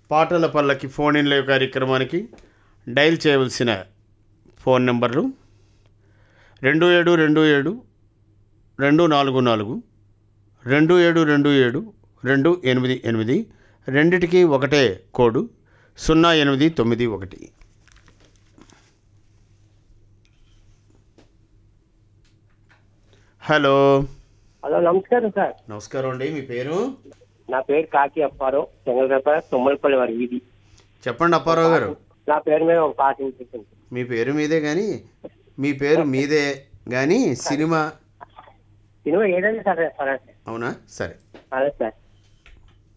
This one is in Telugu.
పాటల పల్లకి ఫోన్ ఇన్ లైవ్ కార్యక్రమానికి డయల్ చేయవలసిన ఫోన్ నెంబర్లు రెండు ఏడు రెండు ఏడు రెండు నాలుగు నాలుగు రెండు ఏడు రెండు ఏడు రెండు ఎనిమిది ఎనిమిది రెండిటికి ఒకటే కోడు సున్నా ఎనిమిది తొమ్మిది ఒకటి హలో హలో నమస్కారం సార్ నమస్కారం అండి మీ పేరు నా పేరు కాకి అప్పారావు చెంగల్రేప తుమ్మలపల్లి వారి వీధి చెప్పండి అప్పారావు గారు నా పేరు మీద ఒక పాట వినిపించింది మీ పేరు మీదే కానీ మీ పేరు మీదే కానీ సినిమా సినిమా ఏదైనా సరే సరే అవునా సరే సరే సార్